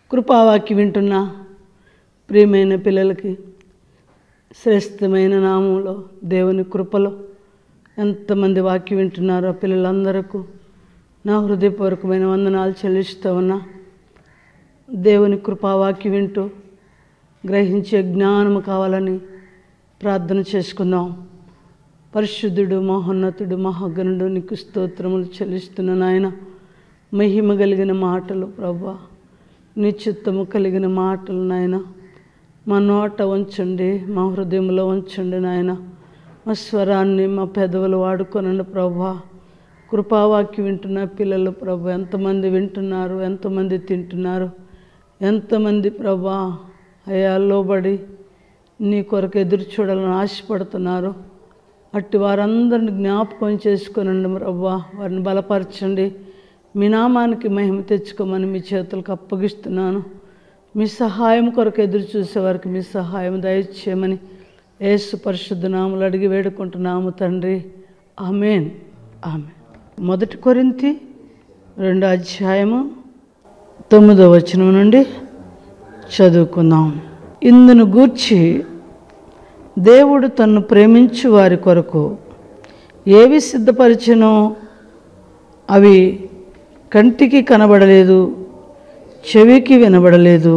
కృపావాక్యం వింటున్న ప్రియమైన పిల్లలకి శ్రేష్టమైన నామంలో దేవుని కృపలో ఎంతమంది వాక్యం వింటున్నారో పిల్లలందరకు నా హృదయపూర్వకమైన వందనాలు చెల్లిస్తూ ఉన్నా దేవుని కృపావాక్యం వింటూ గ్రహించే జ్ఞానము కావాలని ప్రార్థన చేసుకుందాం పరిశుద్ధుడు మహోన్నతుడు మహాగణుడు నీకు స్తోత్రములు చెల్లిస్తున్న నాయన మహిమ కలిగిన మాటలు ప్రభా నీ చిత్తము కలిగిన మాటలు నాయన మా నోట ఉంచండి మా హృదయంలో ఉంచండి నాయన మా స్వరాన్ని మా పెదవులు వాడుకొనండి ప్రభా కృపావాక్యం వింటున్న పిల్లలు ప్రభా ఎంతమంది వింటున్నారు ఎంతమంది తింటున్నారు ఎంతమంది ప్రభా అయా లోబడి నీ కొరకు ఎదురు చూడాలని ఆశపడుతున్నారు అట్టి వారందరిని జ్ఞాపకం చేసుకునండి ప్రభా వారిని బలపరచండి మీ నామానికి మహిమ తెచ్చుకోమని మీ చేతులకు అప్పగిస్తున్నాను మీ సహాయం కొరకు ఎదురు చూసే వారికి మీ సహాయం దయచేయమని యేసు పరిశుద్ధ నాములు అడిగి వేడుకుంటున్నాము తండ్రి ఆమెన్ ఆమె మొదటి కొరింతి రెండో అధ్యాయము తొమ్మిదో వచనం నుండి చదువుకుందాం ఇందును గూర్చి దేవుడు తన్ను ప్రేమించు వారి కొరకు ఏవి సిద్ధపరిచినో అవి కంటికి కనబడలేదు చెవికి వినబడలేదు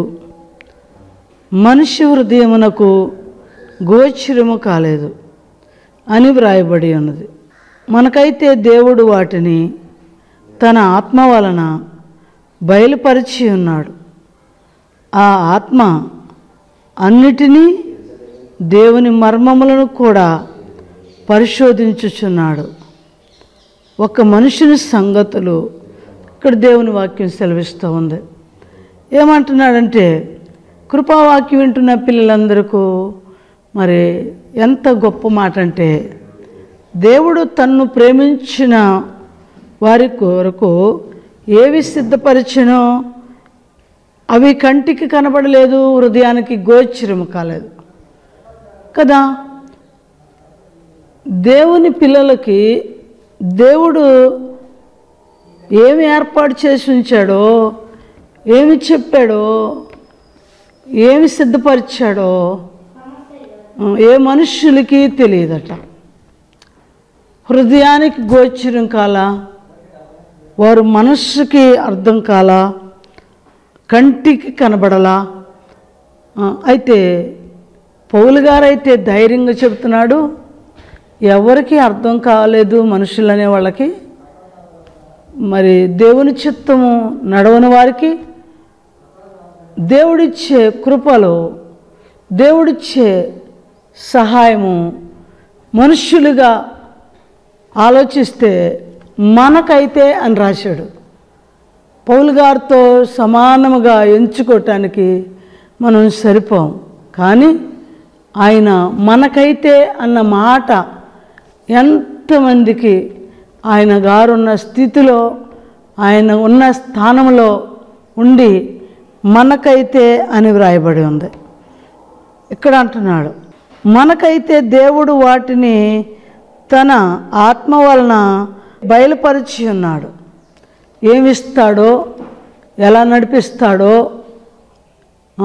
మనిషి హృదయమునకు గోచరము కాలేదు అని వ్రాయబడి ఉన్నది మనకైతే దేవుడు వాటిని తన ఆత్మ వలన బయలుపరిచి ఉన్నాడు ఆ ఆత్మ అన్నిటినీ దేవుని మర్మములను కూడా పరిశోధించుచున్నాడు ఒక మనుషుని సంగతులు ఇక్కడ దేవుని వాక్యం సెలవిస్తూ ఉంది ఏమంటున్నాడంటే కృపావాక్యం వింటున్న పిల్లలందరికీ మరి ఎంత గొప్ప మాట అంటే దేవుడు తన్ను ప్రేమించిన వారి కొరకు ఏవి సిద్ధపరిచినో అవి కంటికి కనబడలేదు హృదయానికి గోచరము కాలేదు కదా దేవుని పిల్లలకి దేవుడు ఏమి ఏర్పాటు చేసి ఉంచాడో ఏమి చెప్పాడో ఏమి సిద్ధపరిచాడో ఏ మనుష్యులకి తెలియదట హృదయానికి గోచరం కాల వారు మనస్సుకి అర్థం కాల కంటికి కనబడలా ఆ, అయితే పౌలు గారైతే ధైర్యంగా చెబుతున్నాడు ఎవరికి అర్థం కాలేదు మనుషులనే వాళ్ళకి మరి దేవుని చిత్తము నడవని వారికి దేవుడిచ్చే కృపలో దేవుడిచ్చే సహాయము మనుష్యులుగా ఆలోచిస్తే మనకైతే అని రాశాడు పౌలు గారితో సమానముగా ఎంచుకోవటానికి మనం సరిపోం కానీ ఆయన మనకైతే అన్న మాట ఎంతమందికి ఆయన గారున్న స్థితిలో ఆయన ఉన్న స్థానంలో ఉండి మనకైతే అని వ్రాయబడి ఉంది ఇక్కడ అంటున్నాడు మనకైతే దేవుడు వాటిని తన ఆత్మ వలన బయలుపరిచి ఉన్నాడు ఏమిస్తాడో ఎలా నడిపిస్తాడో ఆ,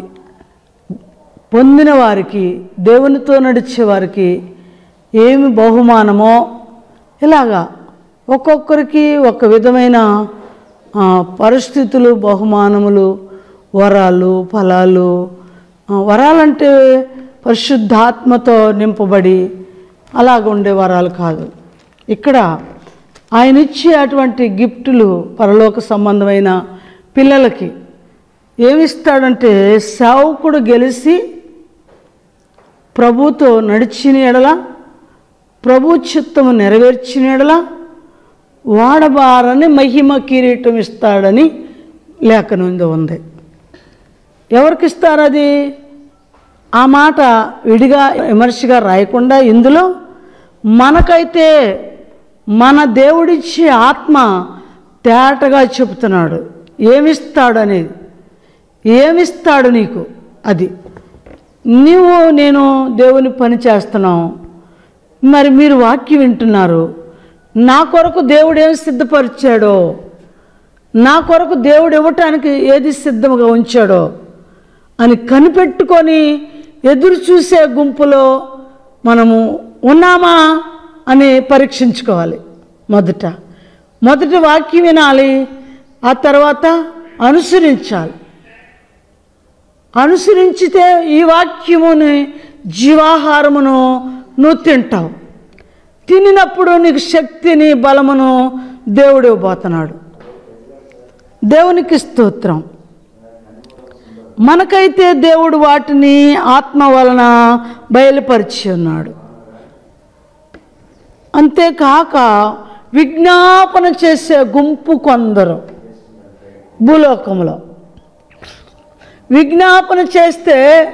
పొందిన వారికి దేవునితో నడిచే వారికి ఏమి బహుమానమో ఇలాగా ఒక్కొక్కరికి ఒక విధమైన ఆ, పరిస్థితులు బహుమానములు వరాలు ఫలాలు ఆ, వరాలంటే పరిశుద్ధాత్మతో నింపబడి అలాగ ఉండే వరాలు కాదు ఇక్కడ ఆయన ఇచ్చే అటువంటి గిఫ్టులు పరలోక సంబంధమైన పిల్లలకి ఏమిస్తాడంటే సేవకుడు గెలిచి ప్రభుతో నడిచిన ఎడల ప్రభు చిత్తము నెరవేర్చిన ఎడల వాడబారని మహిమ కిరీటం ఇస్తాడని లేఖనంలో ఉంది ఎవరికి ఇస్తారు అది ఆ మాట విడిగా విమర్శగా రాయకుండా ఇందులో మనకైతే మన దేవుడిచ్చే ఆత్మ తేటగా చెబుతున్నాడు ఏమిస్తాడు అనేది ఏమిస్తాడు నీకు అది నీవు నేను దేవుని పని చేస్తున్నావు మరి మీరు వాక్యం వింటున్నారు నా కొరకు దేవుడు ఏం సిద్ధపరిచాడో నా కొరకు దేవుడు ఇవ్వటానికి ఏది సిద్ధంగా ఉంచాడో అని కనిపెట్టుకొని ఎదురు చూసే గుంపులో మనము ఉన్నామా అని పరీక్షించుకోవాలి మొదట మొదటి వాక్యం వినాలి ఆ తర్వాత అనుసరించాలి అనుసరించితే ఈ వాక్యముని జీవాహారమును నువ్వు తింటావు తినినప్పుడు నీకు శక్తిని బలమును దేవుడు ఇవ్వబోతున్నాడు దేవునికి స్తోత్రం మనకైతే దేవుడు వాటిని ఆత్మ వలన బయలుపరిచి ఉన్నాడు అంతేకాక విజ్ఞాపన చేసే గుంపు కొందరు భూలోకంలో విజ్ఞాపన చేస్తే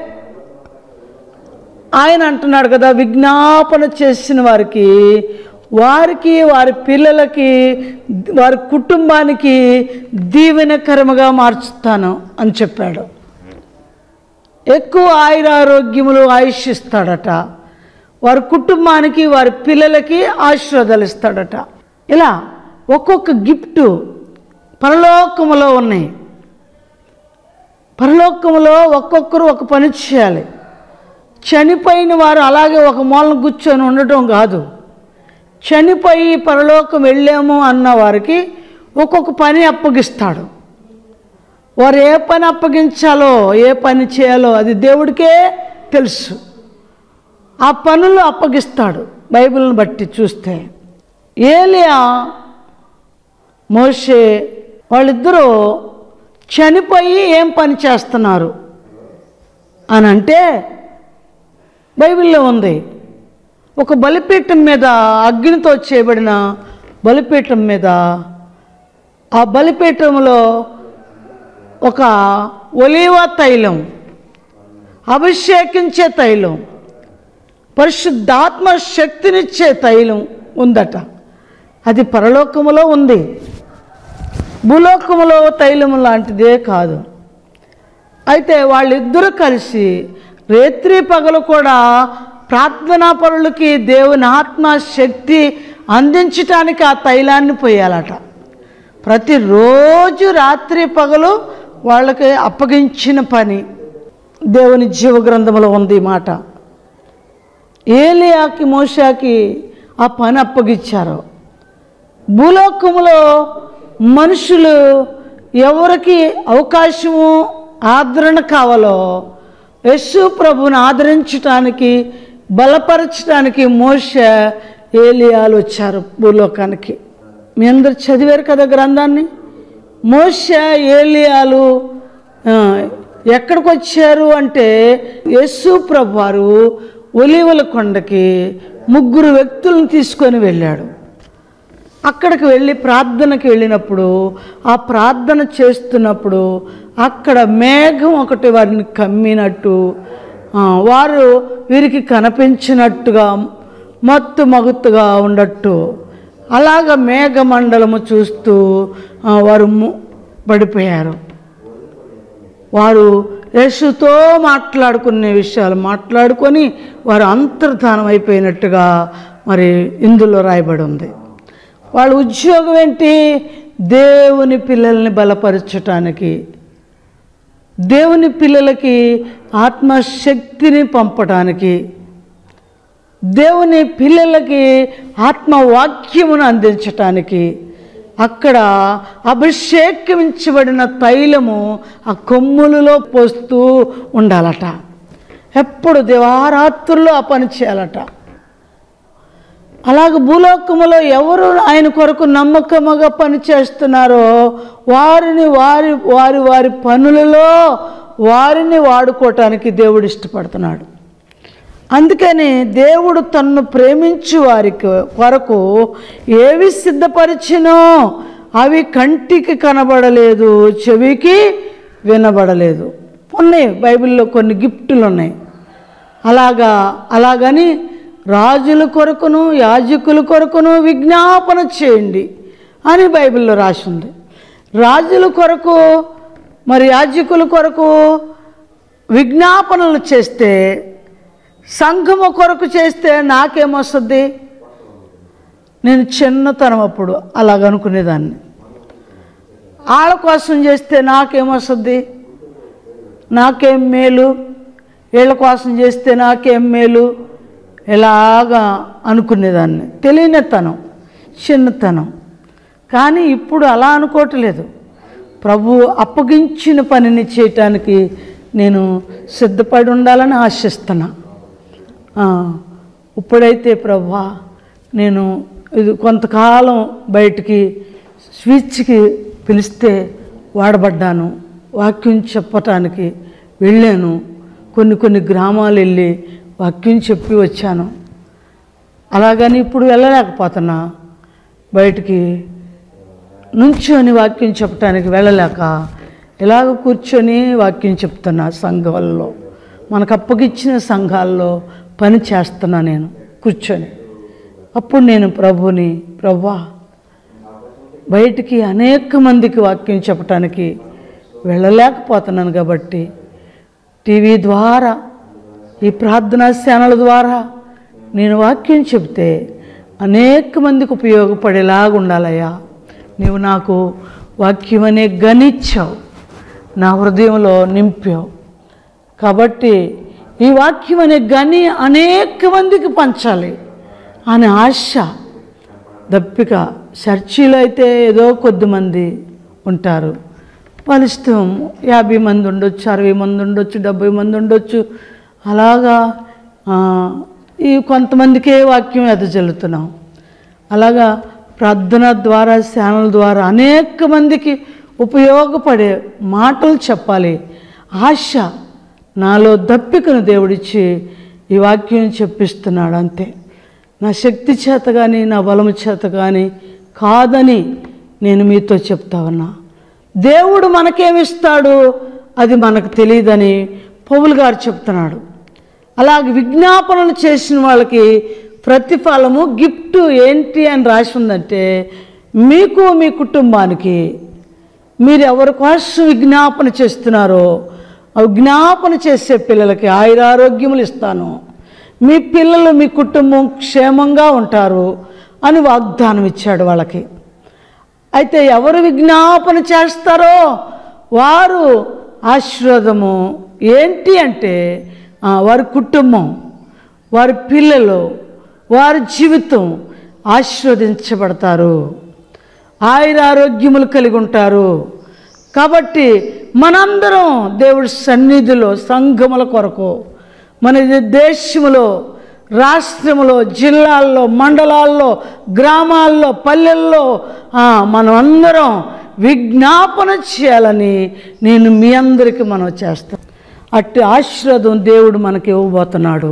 ఆయన అంటున్నాడు కదా విజ్ఞాపన చేసిన వారికి వారికి వారి పిల్లలకి వారి కుటుంబానికి దీవెనకరముగా మార్చుతాను అని చెప్పాడు ఎక్కువ ఆయురారోగ్యములు ఆయుష్ ఇస్తాడట వారి కుటుంబానికి వారి పిల్లలకి ఆశీర్వాదాలు ఇస్తాడట ఇలా ఒక్కొక్క గిఫ్ట్ పరలోకములో ఉన్నాయి పరలోకములో ఒక్కొక్కరు ఒక పని చేయాలి చనిపోయిన వారు అలాగే ఒక మూలన కూర్చొని ఉండటం కాదు చనిపోయి పరలోకం వెళ్ళాము అన్న వారికి ఒక్కొక్క పని అప్పగిస్తాడు వారు ఏ పని అప్పగించాలో ఏ పని చేయాలో అది దేవుడికే తెలుసు ఆ పనులు అప్పగిస్తాడు బైబిల్ని బట్టి చూస్తే ఏలియా మోషే వాళ్ళిద్దరూ చనిపోయి ఏం పని చేస్తున్నారు అని అంటే బైబిల్లో ఉంది ఒక బలిపీఠం మీద అగ్నితో చేయబడిన బలిపీఠం మీద ఆ బలిపీఠంలో ఒక ఒలీవ తైలం అభిషేకించే తైలం పరిశుద్ధాత్మ శక్తినిచ్చే తైలం ఉందట అది పరలోకములో ఉంది భూలోకములో తైలం లాంటిదే కాదు అయితే వాళ్ళిద్దరూ కలిసి రేత్రి పగలు కూడా ప్రార్థనా పరులకి దేవుని ఆత్మ శక్తి అందించటానికి ఆ తైలాన్ని పోయాలట ప్రతిరోజు రాత్రి పగలు వాళ్ళకి అప్పగించిన పని దేవుని జీవగ్రంథంలో ఉంది ఈ మాట ఏలియాకి మోషాకి ఆ పని అప్పగించారు భూలోకములో మనుషులు ఎవరికి అవకాశము ఆదరణ కావాలో యశు ప్రభుని ఆదరించటానికి బలపరచడానికి మోష ఏలియాలు వచ్చారు భూలోకానికి మీ అందరు చదివారు కదా గ్రంథాన్ని మోష ఏలియాలు ఆ, ఎక్కడికి వచ్చారు అంటే యేసు ప్రభు వారు ఒలీవల కొండకి ముగ్గురు వ్యక్తులను తీసుకొని వెళ్ళాడు అక్కడికి వెళ్ళి ప్రార్థనకి వెళ్ళినప్పుడు ఆ ప్రార్థన చేస్తున్నప్పుడు అక్కడ మేఘం ఒకటి వారిని కమ్మినట్టు ఆ, వారు వీరికి కనిపించినట్టుగా మత్తు మగుతుగా ఉండట్టు అలాగ మేఘమండలము చూస్తూ ఆ, వారు ము- పడిపోయారు వారు యేసుతో మాట్లాడుకునే విషయాలు మాట్లాడుకొని వారు అంతర్ధానం అయిపోయినట్టుగా మరి ఇందులో రాయబడి ఉంది వాళ్ళ ఉద్యోగం ఏంటి దేవుని పిల్లల్ని బలపరచటానికి దేవుని పిల్లలకి ఆత్మశక్తిని పంపటానికి దేవుని పిల్లలకి ఆత్మవాక్యమును అందించటానికి అక్కడ అభిషేకించబడిన తైలము ఆ కొమ్ములలో పోస్తూ ఉండాలట ఎప్పుడు దివారాత్రుల్లో ఆ పని చేయాలట అలాగ భూలోకములో ఎవరు ఆయన కొరకు నమ్మకముగా పని చేస్తున్నారో వారిని వారి వారి వారి పనులలో వారిని వాడుకోవటానికి దేవుడు ఇష్టపడుతున్నాడు అందుకని దేవుడు తన్ను ప్రేమించు వారికి కొరకు ఏవి సిద్ధపరిచినో అవి కంటికి కనబడలేదు చెవికి వినబడలేదు ఉన్నాయి బైబిల్లో కొన్ని గిఫ్టులు ఉన్నాయి అలాగా అలాగని రాజుల కొరకును యాజకుల కొరకును విజ్ఞాపన చేయండి అని బైబిల్లో రాసి ఉంది రాజుల కొరకు మరి యాజకుల కొరకు విజ్ఞాపనలు చేస్తే సంఘము కొరకు చేస్తే నాకేమొస్తుంది నేను చిన్నతనం అప్పుడు అలాగనుకునేదాన్ని వాళ్ళ కోసం చేస్తే నాకేమొస్తుంది నాకేం మేలు వీళ్ళ కోసం చేస్తే నాకేం మేలు ఇలాగా అనుకునేదాన్ని తెలియనితనం చిన్నతనం కానీ ఇప్పుడు అలా అనుకోవట్లేదు ప్రభు అప్పగించిన పనిని చేయటానికి నేను సిద్ధపడి ఉండాలని ఆశిస్తున్నా ఆ, ఇప్పుడైతే ప్రభా నేను ఇది కొంతకాలం బయటికి స్విచ్కి పిలిస్తే వాడబడ్డాను వాక్యం చెప్పటానికి వెళ్ళాను కొన్ని కొన్ని గ్రామాలు వెళ్ళి వాక్యం చెప్పి వచ్చాను అలాగని ఇప్పుడు వెళ్ళలేకపోతున్నా బయటికి నుంచొని వాక్యం చెప్పడానికి వెళ్ళలేక ఇలాగ కూర్చొని వాక్యం చెప్తున్నా సంఘాల్లో మనకు అప్పగిచ్చిన సంఘాల్లో పని చేస్తున్నా నేను కూర్చొని అప్పుడు నేను ప్రభుని ప్రభా బయటికి అనేక మందికి వాక్యం చెప్పటానికి వెళ్ళలేకపోతున్నాను కాబట్టి టీవీ ద్వారా ఈ ప్రార్థనా సేనల ద్వారా నేను వాక్యం చెప్తే అనేక మందికి ఉపయోగపడేలాగా ఉండాలయ్యా నీవు నాకు వాక్యం అనే గనిచ్చావు నా హృదయంలో నింపావు కాబట్టి ఈ వాక్యం అనే గని అనేక మందికి పంచాలి అనే ఆశ దప్పిక చర్చిలో అయితే ఏదో కొద్దిమంది ఉంటారు వాళ్ళ ఇష్టం యాభై మంది ఉండొచ్చు అరవై మంది ఉండొచ్చు డెబ్బై మంది ఉండొచ్చు అలాగా ఆ, ఈ కొంతమందికే వాక్యం ఎదజల్లుతున్నాం అలాగా ప్రార్థన ద్వారా ఛానల్ ద్వారా అనేక మందికి ఉపయోగపడే మాటలు చెప్పాలి ఆశ నాలో దప్పికను దేవుడిచ్చి ఈ వాక్యం చెప్పిస్తున్నాడు అంతే నా శక్తి చేత కానీ నా బలము చేత కానీ కాదని నేను మీతో చెప్తా ఉన్నా దేవుడు మనకేమిస్తాడు అది మనకు తెలియదని పౌలు గారు చెప్తున్నాడు అలాగే విజ్ఞాపనలు చేసిన వాళ్ళకి ప్రతిఫలము గిఫ్ట్ ఏంటి అని రాసి ఉందంటే మీకు మీ కుటుంబానికి మీరు ఎవరి కోసం విజ్ఞాపన చేస్తున్నారో ఆ విజ్ఞాపన చేసే పిల్లలకి ఆయురారోగ్యములు ఇస్తాను మీ పిల్లలు మీ కుటుంబం క్షేమంగా ఉంటారు అని వాగ్దానం ఇచ్చాడు వాళ్ళకి అయితే ఎవరు విజ్ఞాపన చేస్తారో వారు ఆశీర్వాదము ఏంటి అంటే ఆ, వారి కుటుంబం వారి పిల్లలు వారి జీవితం ఆశీర్వదించబడతారు ఆయుర ఆరోగ్యములు కలిగి ఉంటారు కాబట్టి మనందరం దేవుడి సన్నిధిలో సంఘముల కొరకు మన దేశములో రాష్ట్రములో జిల్లాల్లో మండలాల్లో గ్రామాల్లో పల్లెల్లో ఆ, మనం అందరం విజ్ఞాపన చేయాలని నేను మీ అందరికీ మనం చేస్తాను అట్టి ఆశీర్వాదం దేవుడు మనకి ఇవ్వబోతున్నాడు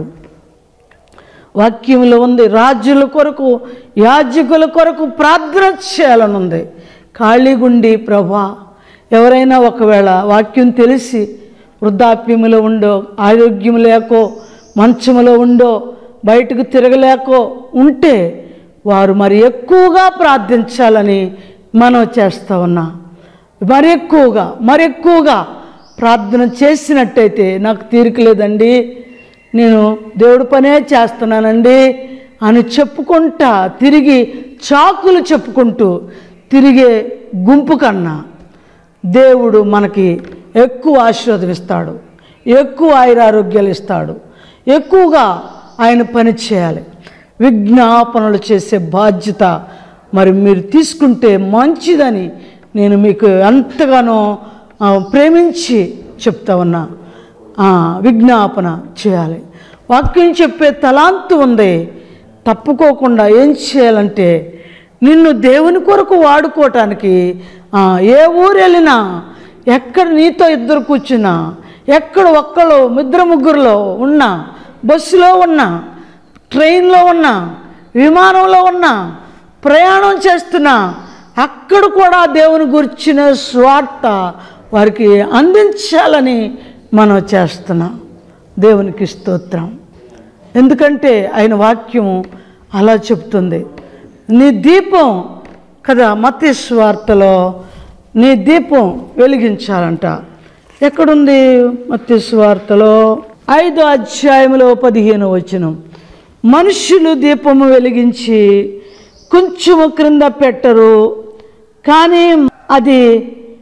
వాక్యంలో ఉంది రాజుల కొరకు యాజకుల కొరకు ప్రార్థన చేయాలని ఉంది ఖాళీగుండి ప్రభా ఎవరైనా ఒకవేళ వాక్యం తెలిసి వృద్ధాప్యములో ఉండో ఆరోగ్యం లేకో మంచములో ఉండో బయటకు తిరగలేకో ఉంటే వారు మరి ఎక్కువగా ప్రార్థించాలని మనం చేస్తా ఉన్నా మరి ఎక్కువగా మరి ఎక్కువగా ప్రార్థన చేసినట్టయితే నాకు తీరిక లేదండి నేను దేవుడి పనే చేస్తున్నానండి అని చెప్పుకుంటా తిరిగి చాకులు చెప్పుకుంటూ తిరిగే గుంపు కన్నా దేవుడు మనకి ఎక్కువ ఆశీర్వాదం ఇస్తాడు ఎక్కువ ఆయురారోగ్యాలు ఇస్తాడు ఎక్కువగా ఆయన పని చేయాలి విజ్ఞాపనలు చేసే బాధ్యత మరి మీరు తీసుకుంటే మంచిదని నేను మీకు ఎంతగానో ఆ, ప్రేమించి చెప్తా ఉన్నా ఆ, విజ్ఞాపన చేయాలి వాక్యం చెప్పే తలాంతు ఉంది తప్పుకోకుండా ఏం చేయాలంటే నిన్ను దేవుని కొరకు వాడుకోవటానికి ఆ, ఏ ఊరు వెళ్ళినా ఎక్కడ నీతో ఇద్దరు కూర్చున్నా ఎక్కడ ఒక్కళ్ళు ఇద్దరు ముగ్గురులో ఉన్నా బస్సులో ఉన్నా ట్రైన్లో ఉన్నా విమానంలో ఉన్నా ప్రయాణం చేస్తున్నా అక్కడ కూడా దేవుని గురించిన స్వార్థ వారికి అందించాలని మనం చేస్తున్నాం దేవునికి స్తోత్రం ఎందుకంటే ఆయన వాక్యం అలా చెప్తుంది నీ దీపం కదా మత్య స్వార్తలో నీ దీపం వెలిగించాలంట ఎక్కడుంది మత్య స్వార్తలో ఐదో అధ్యాయంలో పదిహేను వచనం మనుషులు దీపము వెలిగించి కొంచెము క్రింద పెట్టరు కానీ అది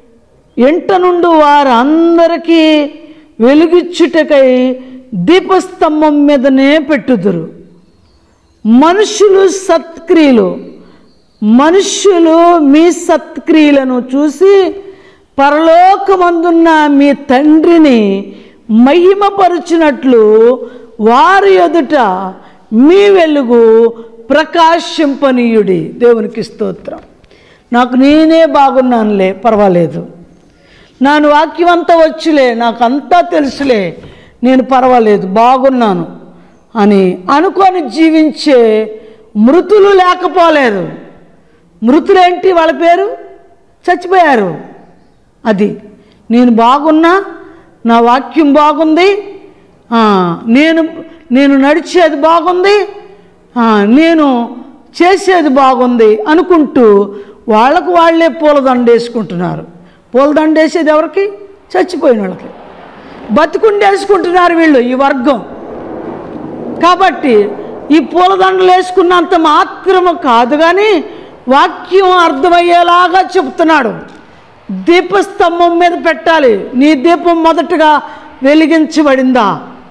ఎంట నుండి వారందరికీ వెలుగిచ్చుటకై దీపస్తంభం మీదనే పెట్టుదురు మనుషులు సత్క్రియలు మనుష్యులు మీ సత్క్రియలను చూసి పరలోకమందున్న మీ తండ్రిని మహిమపరుచినట్లు వారి ఎదుట మీ వెలుగు ప్రకాశింపనీయుడి దేవునికి స్తోత్రం నాకు నేనే బాగున్నానులే పర్వాలేదు నాను వాక్యం అంతా వచ్చులే నాకు అంతా తెలుసులే నేను పర్వాలేదు బాగున్నాను అని అనుకొని జీవించే మృతులు లేకపోలేదు మృతులేంటి వాళ్ళ పేరు చచ్చిపోయారు అది నేను బాగున్నా నా వాక్యం బాగుంది ఆ, నేను నేను నడిచేది బాగుంది ఆ, నేను చేసేది బాగుంది అనుకుంటూ వాళ్ళకు వాళ్ళే పూలదండ వేసుకుంటున్నారు పూలదండ వేసేది ఎవరికి చచ్చిపోయిన వాళ్ళకి బతుకుండి వేసుకుంటున్నారు వీళ్ళు ఈ వర్గం కాబట్టి ఈ పూలదండలు వేసుకున్నంత మాత్రము కాదు కానీ వాక్యం అర్థమయ్యేలాగా చెప్తున్నాడు దీపస్తంభం మీద పెట్టాలి నీ దీపం మొదటగా వెలిగించబడిందా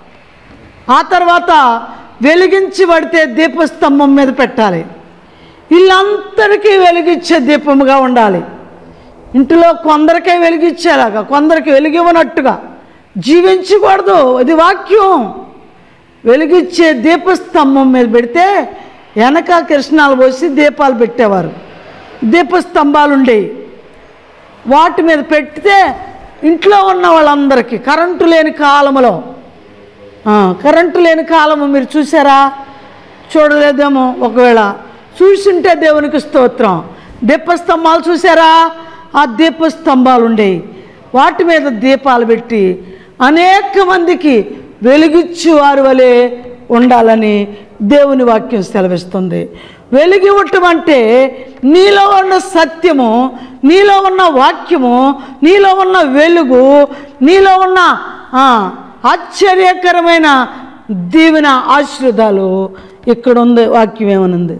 ఆ తర్వాత వెలిగించబడితే దీపస్తంభం మీద పెట్టాలి వీళ్ళందరికీ వెలిగించే దీపముగా ఉండాలి ఇంటిలో కొందరికే వెలిగించేలాగా కొందరికి వెలిగివ్వనట్టుగా జీవించకూడదు అది వాక్యం వెలిగించే దీపస్తంభం మీద పెడితే వెనక కృష్ణాలు పోసి దీపాలు పెట్టేవారు దీపస్తంభాలు ఉండేవి వాటి మీద పెడితే ఇంట్లో ఉన్న వాళ్ళందరికీ కరెంటు లేని కాలంలో ఆ, కరెంటు లేని కాలము మీరు చూసారా చూడలేదేమో ఒకవేళ చూసింటే దేవునికి స్తోత్రం దీపస్తంభాలు చూసారా ఆ దీపస్తంభాలు ఉండేవి వాటి మీద దీపాలు పెట్టి అనేక మందికి వెలుగిచ్చు వారి వలె ఉండాలని దేవుని వాక్యం సెలవిస్తుంది వెలిగివ్వటం అంటే నీలో ఉన్న సత్యము నీలో ఉన్న వాక్యము నీలో ఉన్న వెలుగు నీలో ఉన్న ఆ, ఆశ్చర్యకరమైన దీవెన ఆశీర్వాదాలు ఇక్కడ ఉంది వాక్యం ఏమనుంది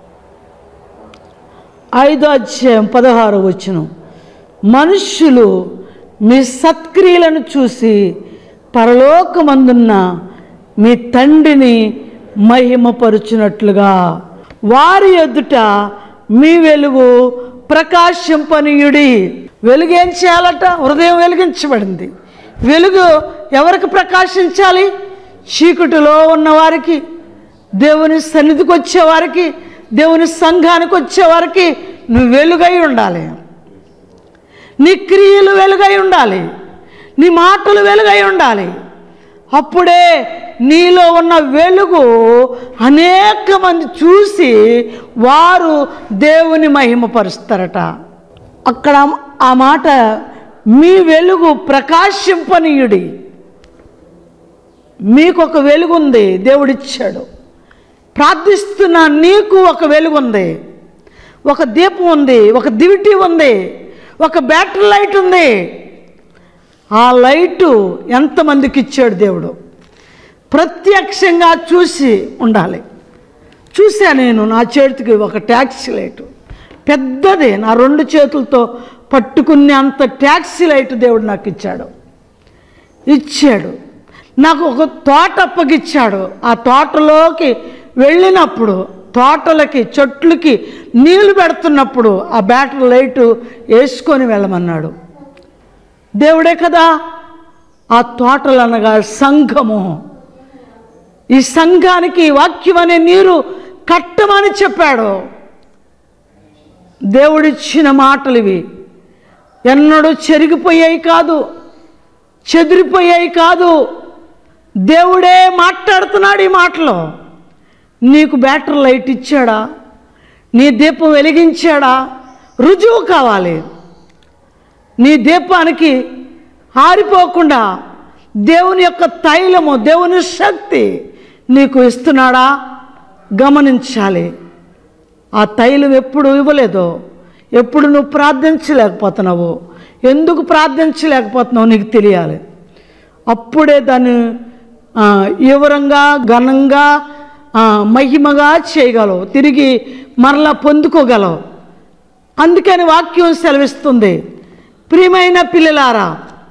ఐదో అధ్యాయం పదహారు వచ్చును మనుష్యులు మీ సత్క్రియలను చూసి పరలోకమందున్న మీ తండ్రిని మహిమపరుచున్నట్లుగా వారి ఎదుట మీ వెలుగు ప్రకాశింపనీయుడి వెలుగు ఏం చేయాలట హృదయం వెలిగించబడింది వెలుగు ఎవరికి ప్రకాశించాలి చీకటిలో ఉన్నవారికి దేవుని సన్నిధికి వచ్చేవారికి దేవుని సంఘానికి వచ్చేవారికి నువ్వు వెలుగై ఉండాలి నీ క్రియలు వెలుగై ఉండాలి నీ మాటలు వెలుగై ఉండాలి అప్పుడే నీలో ఉన్న వెలుగు అనేక మంది చూసి వారు దేవుని మహిమపరుస్తారట అక్కడ ఆ మాట మీ వెలుగు ప్రకాశింపనీయుడి మీకు ఒక వెలుగు ఉంది దేవుడిచ్చాడు ప్రార్థిస్తున్న నీకు ఒక వెలుగు ఉంది ఒక దీపం ఉంది ఒక దివిటి ఉంది ఒక బ్యాటరీ లైట్ ఉంది ఆ లైటు ఎంతమందికి ఇచ్చాడు దేవుడు ప్రత్యక్షంగా చూసి ఉండాలి చూసా నేను నా చేతికి ఒక ట్యాక్సీ లైటు పెద్దది నా రెండు చేతులతో పట్టుకునే అంత ట్యాక్సీ లైట్ దేవుడు నాకు ఇచ్చాడు ఇచ్చాడు నాకు ఒక తోట అప్పగిచ్చాడు ఆ తోటలోకి వెళ్ళినప్పుడు తోటలకి చెట్లకి నీళ్లు పెడుతున్నప్పుడు ఆ బ్యాటరీ లైటు వేసుకొని వెళ్ళమన్నాడు దేవుడే కదా ఆ తోటలు అనగా సంఘము ఈ సంఘానికి వాక్యం అనే నీరు కట్టమని చెప్పాడు దేవుడిచ్చిన మాటలు ఇవి ఎన్నడూ చెరిగిపోయాయి కాదు చెదిరిపోయాయి కాదు దేవుడే మాట్లాడుతున్నాడు ఈ మాటలో నీకు బ్యాటరీ లైట్ ఇచ్చాడా నీ దీపం వెలిగించాడా రుజువు కావాలి నీ దీపానికి ఆరిపోకుండా దేవుని యొక్క తైలము దేవుని శక్తి నీకు ఇస్తున్నాడా గమనించాలి ఆ తైలం ఎప్పుడు ఇవ్వలేదో ఎప్పుడు నువ్వు ప్రార్థించలేకపోతున్నావు ఎందుకు ప్రార్థించలేకపోతున్నావు నీకు తెలియాలి అప్పుడే దాన్ని ఆ, వివరంగా ఘనంగా ఆ, మహిమగా చేయగలవు తిరిగి మరలా పొందుకోగలవు అందుకని వాక్యం సెలవిస్తుంది ప్రియమైన పిల్లలారా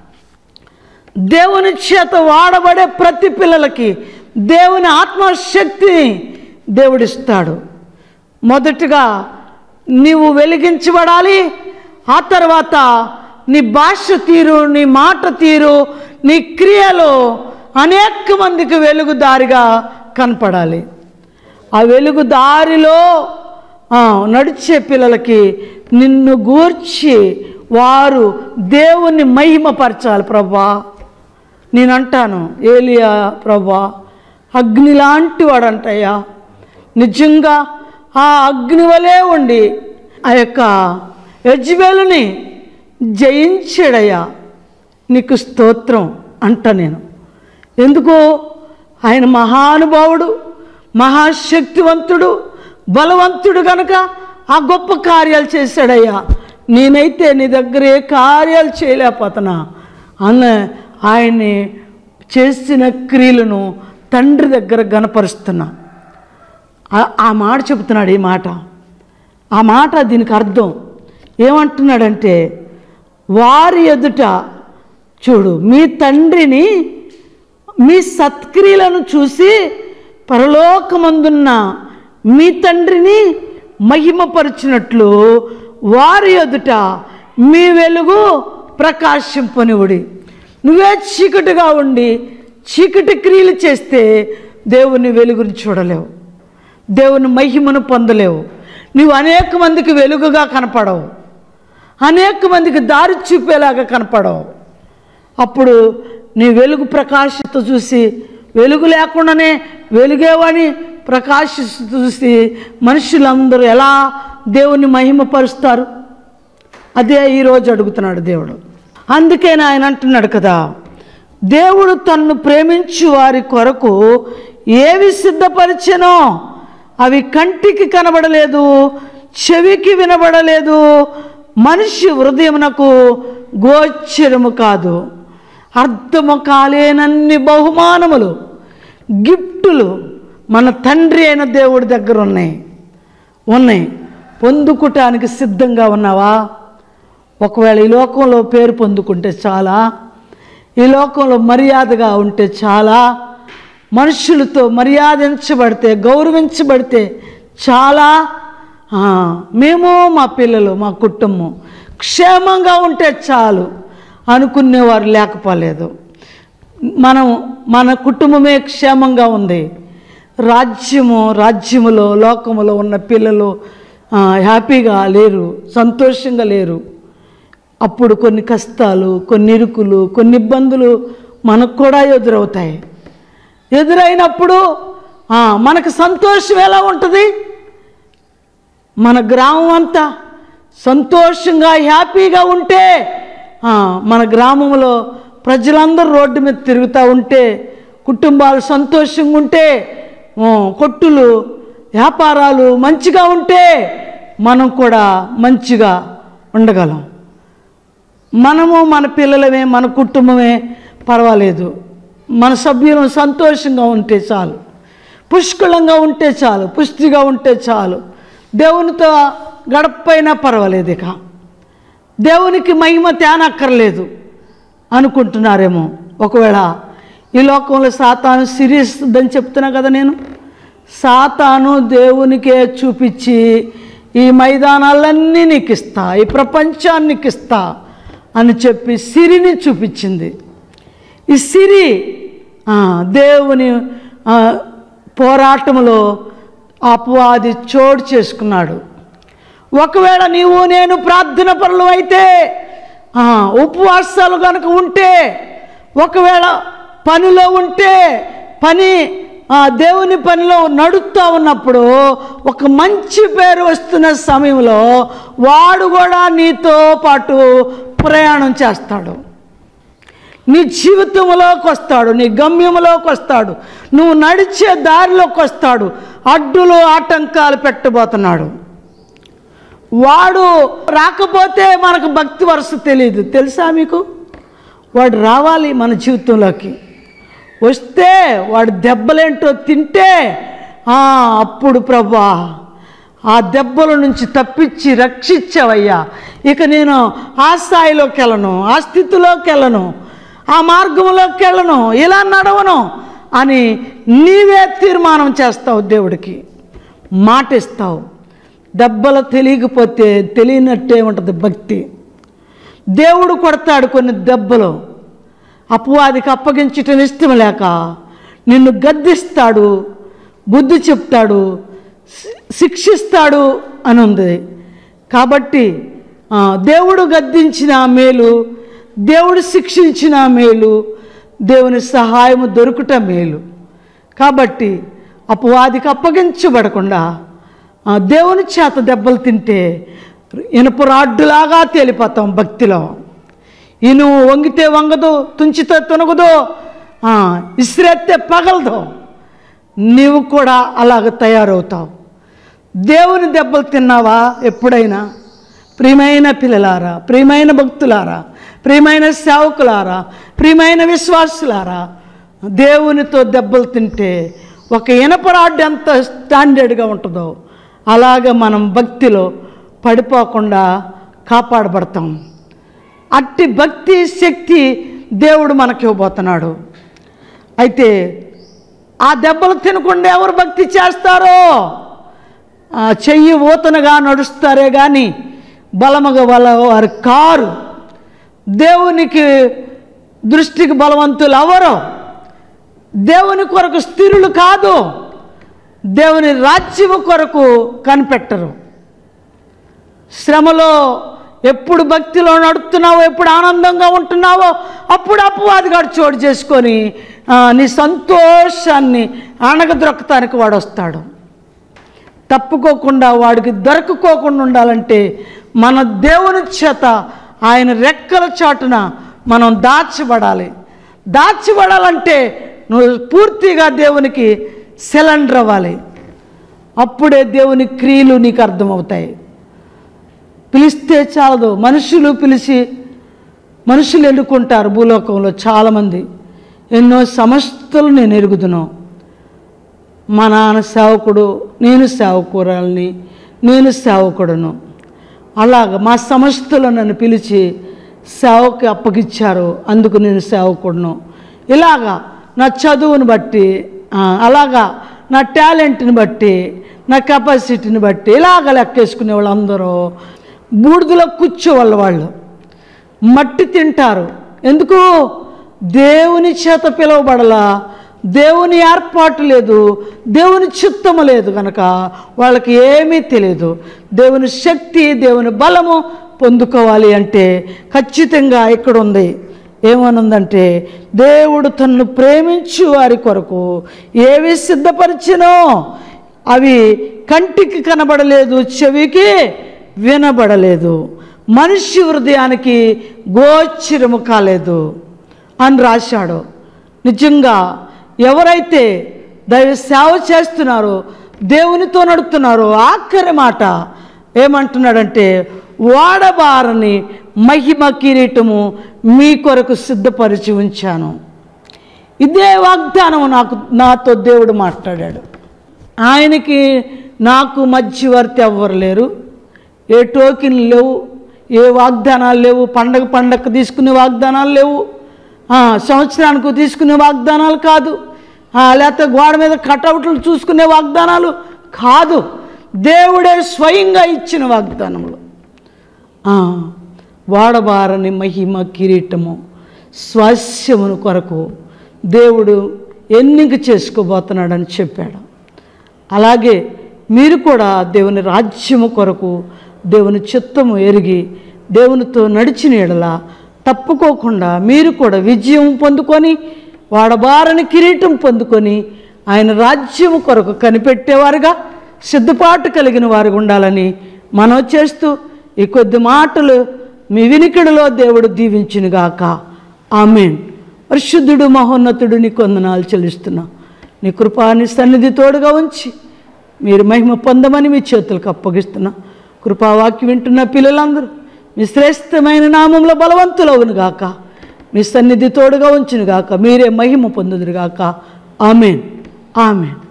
దేవుని చేత వాడబడే ప్రతి పిల్లలకి దేవుని ఆత్మశక్తిని దేవుడిస్తాడు మొదటిగా నీవు వెలిగించబడాలి ఆ తర్వాత నీ భాష తీరు నీ మాట తీరు నీ క్రియలు అనేక మందికి వెలుగుదారిగా కనపడాలి ఆ వెలుగు దారిలో ఆ, నడిచే పిల్లలకి నిన్ను గూర్చి వారు దేవుణ్ణి మహిమపరచాలి ప్రభా నేను అంటాను ఏలియా ప్రభా అగ్ని లాంటి వాడంటయ్యా నిజంగా ఆ అగ్ని వలె ఉండి ఆ యొక్క యజ్బేలుని జయించాడయ్యా నీకు స్తోత్రం అంట నేను ఎందుకు ఆయన మహానుభావుడు మహాశక్తివంతుడు బలవంతుడు కనుక ఆ గొప్ప కార్యాలు చేశాడయ్యా నేనైతే నీ దగ్గర ఏ కార్యాలు చేయలేకపోతున్నా అన్న ఆయన్ని చేసిన క్రియలను తండ్రి దగ్గర గనపరుస్తున్నా ఆ- ఆ మాట చెబుతున్నాడు ఈ మాట ఆ మాట దీనికి అర్థం ఏమంటున్నాడంటే వారి ఎదుట చూడు మీ తండ్రిని మీ సత్క్రియలను చూసి పరలోకమందున్న మీ తండ్రిని మహిమపరిచినట్లు వారి ఎదుట మీ వెలుగు ప్రకాశింపనివుడి నువ్వే చీకటిగా ఉండి చీకటి క్రియలు చేస్తే దేవుని వెలుగుని చూడలేవు దేవుని మహిమను పొందలేవు నువ్వు అనేక మందికి వెలుగుగా కనపడవు అనేక మందికి దారి చూపేలాగా కనపడవు అప్పుడు నీ వెలుగు ప్రకాశిత చూసి వెలుగు లేకుండానే వెలుగేవాని ప్రకాశిస్తూ చూసి మనుషులందరూ ఎలా దేవుని మహిమపరుస్తారు అదే ఈరోజు అడుగుతున్నాడు దేవుడు అందుకే ఆయన అంటున్నాడు కదా దేవుడు తన్ను ప్రేమించు వారి కొరకు ఏవి సిద్ధపరిచెనో అవి కంటికి కనబడలేదు చెవికి వినబడలేదు మనిషి హృదయమునకు గోచరము కాదు అర్థము కాలేనన్ని బహుమానములు గిఫ్టులు మన తండ్రి అయిన దేవుడి దగ్గర ఉన్నాయి ఉన్నాయి పొందుకోటానికి సిద్ధంగా ఉన్నావా ఒకవేళ ఈ లోకంలో పేరు పొందుకుంటే చాలా ఈ లోకంలో మర్యాదగా ఉంటే చాలా మనుషులతో మర్యాదించబడితే గౌరవించబడితే చాలా ఆ, మేము మా పిల్లలు మా కుటుంబం క్షేమంగా ఉంటే చాలు అనుకునేవారు లేకపోలేదు మనం మన కుటుంబమే క్షేమంగా ఉంది రాజ్యము రాజ్యములో లోకములో ఉన్న పిల్లలు ఆ, హ్యాపీగా లేరు సంతోషంగా లేరు అప్పుడు కొన్ని కష్టాలు కొన్ని ఇరుకులు కొన్ని ఇబ్బందులు మనకు కూడా ఎదురవుతాయి ఎదురైనప్పుడు ఆ, మనకు సంతోషం ఎలా ఉంటుంది మన గ్రామం అంతా సంతోషంగా హ్యాపీగా ఉంటే ఆ, మన గ్రామంలో ప్రజలందరూ రోడ్డు మీద తిరుగుతూ ఉంటే కుటుంబాలు సంతోషంగా ఉంటే ఆ, కొట్టులు వ్యాపారాలు మంచిగా ఉంటే మనం కూడా మంచిగా ఉండగలం మనము మన పిల్లలమే మన కుటుంబమే పర్వాలేదు మన సభ్యులు సంతోషంగా ఉంటే చాలు పుష్కలంగా ఉంటే చాలు పుష్టిగా ఉంటే చాలు దేవునితో గడపైనా పర్వాలేదు ఇక దేవునికి మహిమ తేనక్కర్లేదు అనుకుంటున్నారేమో ఒకవేళ ఈ లోకంలో సాతాను సీరియస్ అని చెప్తున్నా కదా నేను సాతాను దేవునికే చూపించి ఈ మైదానాలన్నీ నీకు ఇస్తా ఈ ప్రపంచాన్ని నీకు ఇస్తా అని చెప్పి సిరిని చూపించింది ఈ సిరి ఆ, దేవుని ఆ, పోరాటంలో అపవాది చోటు చేసుకున్నాడు ఒకవేళ నీవు నేను ప్రార్థన పనులు అయితే ఆ, ఉపవాసాలు కనుక ఉంటే ఒకవేళ పనిలో ఉంటే పని ఆ, దేవుని పనిలో నడుస్తూ ఉన్నప్పుడు ఒక మంచి పేరు వస్తున్న సమయంలో వాడు కూడా నీతో పాటు ప్రయాణం చేస్తాడు నీ జీవితంలోకి వస్తాడు నీ గమ్యంలోకి వస్తాడు నువ్వు నడిచే దారిలోకి వస్తాడు అడ్డులు ఆటంకాలు పెట్టబోతున్నాడు వాడు రాకపోతే మనకు భక్తి వరుస తెలియదు తెలుసా మీకు వాడు రావాలి మన జీవితంలోకి వస్తే వాడు దెబ్బలేంటో తింటే ఆ, అప్పుడు ప్రభా ఆ దెబ్బల నుంచి తప్పించి రక్షించావయ్యా ఇక నేను ఆ స్థాయిలోకి వెళ్ళను ఆ స్థితిలోకి వెళ్ళను ఆ మార్గంలోకి వెళ్ళను ఇలా నడవను అని నీవే తీర్మానం చేస్తావు దేవుడికి మాట ఇస్తావు దెబ్బలు తెలియకపోతే తెలియనట్టే ఉంటుంది భక్తి దేవుడు కొడతాడు కొన్ని దెబ్బలు అపవాదికి అప్పగించటం ఇష్టం లేక నిన్ను గద్దిస్తాడు బుద్ధి చెప్తాడు శి- శిక్షిస్తాడు అని ఉంది కాబట్టి ఆ, దేవుడు గద్దించిన మేలు దేవుడు శిక్షించిన మేలు దేవుని సహాయము దొరుకుట మేలు కాబట్టి అపవాదికి అప్పగించబడకుండా ఆ, దేవుని చేత దెబ్బలు తింటే ఇనుప రాడ్డులాగా తేలిపోతాం భక్తిలో ఇనుము వంగితే వంగదు తుంచితే తునగదు ఆ, ఇసిరెత్తే పగలదు నీవు కూడా అలాగ తయారవుతావు దేవుని దెబ్బలు తిన్నావా ఎప్పుడైనా ప్రియమైన పిల్లలారా ప్రియమైన భక్తులారా ప్రియమైన సేవకులారా ప్రియమైన విశ్వాసులారా దేవునితో దెబ్బలు తింటే ఒక ఇనపరాడ్డు ఎంత స్టాండర్డ్గా ఉంటుందో అలాగ మనం భక్తిలో పడిపోకుండా కాపాడబడతాం అట్టి భక్తి శక్తి దేవుడు మనకి ఇవ్వబోతున్నాడు అయితే ఆ దెబ్బలు తినకుండా ఎవరు భక్తి చేస్తారో ఆ చెయ్యి ఊతనగా నడుస్తారే కానీ బలముగా వాళ్ళ వారు కారు దేవునికి దృష్టికి బలవంతులు ఎవరు దేవుని కొరకు స్థిరులు కాదు దేవుని రాజ్యము కొరకు కనిపెట్టరు శ్రమలో ఎప్పుడు భక్తిలో నడుస్తున్నావో ఎప్పుడు ఆనందంగా ఉంటున్నావో అప్పుడు అపవాదిగాడు చోటు చేసుకొని ఆ, నీ సంతోషాన్ని అణగదొక్కటానికి వాడు వస్తాడు తప్పుకోకుండా వాడికి దొరకకోకుండా ఉండాలంటే మన దేవుని చేత ఆయన రెక్కల చాటున మనం దాచబడాలి దాచబడాలంటే నువ్వు పూర్తిగా దేవునికి సిలిండర్ అవ్వాలి అప్పుడే దేవుని క్రియలు నీకు అర్థమవుతాయి పిలిస్తే చాలదు మనుషులు పిలిచి మనుషులు ఎన్నుకుంటారు భూలోకంలో చాలామంది ఎన్నో సమస్యలు నేను ఎరుగుదును మా నాన్న సేవకుడు నేను సేవకురాలని నేను సేవకుడును అలాగ మా సంస్థలో నన్ను పిలిచి సేవకి అప్పగిచ్చారు అందుకు నేను సేవకుడును ఇలాగా నా చదువుని బట్టి ఆ, అలాగా నా టాలెంట్ని బట్టి నా కెపాసిటీని బట్టి ఇలాగ లెక్కేసుకునే వాళ్ళందరూ బూడిదలో కూర్చోవాళ్ళు వాళ్ళు మట్టి తింటారు ఎందుకు దేవుని చేత పిలువబడలా దేవుని ఏర్పాటు లేదు దేవుని చిత్తము లేదు కనుక వాళ్ళకి ఏమీ తెలియదు దేవుని శక్తి దేవుని బలము పొందుకోవాలి అంటే ఖచ్చితంగా ఇక్కడ ఉంది ఏమనుందంటే దేవుడు తన్ను ప్రేమించు వారి కొరకు ఏవి సిద్ధపరిచినో అవి కంటికి కనబడలేదు చెవికి వినబడలేదు మనిషి హృదయానికి గోచరము కాలేదు అని రాశాడు నిజంగా ఎవరైతే దైవ సేవ చేస్తున్నారో దేవునితో నడుపుతున్నారో ఆఖరి మాట ఏమంటున్నాడంటే వాడబారని మహిమ కిరీటము మీ కొరకు సిద్ధపరిచి ఉంచాను ఇదే వాగ్దానం నాకు నాతో దేవుడు మాట్లాడాడు ఆయనకి నాకు మధ్యవర్తి ఎవ్వరు లేరు ఏ టోకెన్లు లేవు ఏ వాగ్దానాలు లేవు పండగ పండగ తీసుకునే వాగ్దానాలు లేవు ఆ, సంవత్సరానికి తీసుకునే వాగ్దానాలు కాదు ఆ, లేకపోతే గోడ మీద కటౌట్లు చూసుకునే వాగ్దానాలు కాదు దేవుడే స్వయంగా ఇచ్చిన వాగ్దానములు ఆ, వాడబారని మహిమ కిరీటము స్వాస్యమును కొరకు దేవుడు ఎన్నిక చేసుకోబోతున్నాడని చెప్పాడు అలాగే మీరు కూడా దేవుని రాజ్యము కొరకు దేవుని చిత్తము ఎరిగి దేవునితో నడిచిన ఎడల తప్పుకోకుండా మీరు కూడా విజయం పొందుకొని వాడబారని కిరీటం పొందుకొని ఆయన రాజ్యము కొరకు కనిపెట్టేవారుగా సిద్ధపాటు కలిగిన వారు ఉండాలని మనం చేస్తూ ఈ కొద్ది మాటలు మీ వినికిడిలో దేవుడు దీవించునుగాక ఆమెన్ పరిశుద్ధుడు మహోన్నతుడు నీ కొందనాలు చెల్లిస్తున్నా నీ కృపాని సన్నిధి తోడుగా ఉంచి మీరు మహిమ పొందమని మీ చేతులకు అప్పగిస్తున్నా కృపావాక్యం వింటున్న పిల్లలందరూ మీ శ్రేష్టమైన నామంలో బలవంతులవును గాక మీ సన్నిధి తోడుగా ఉంచును గాక మీరే మహిమ పొందుదురు గాక ఆమెన్ ఆమెన్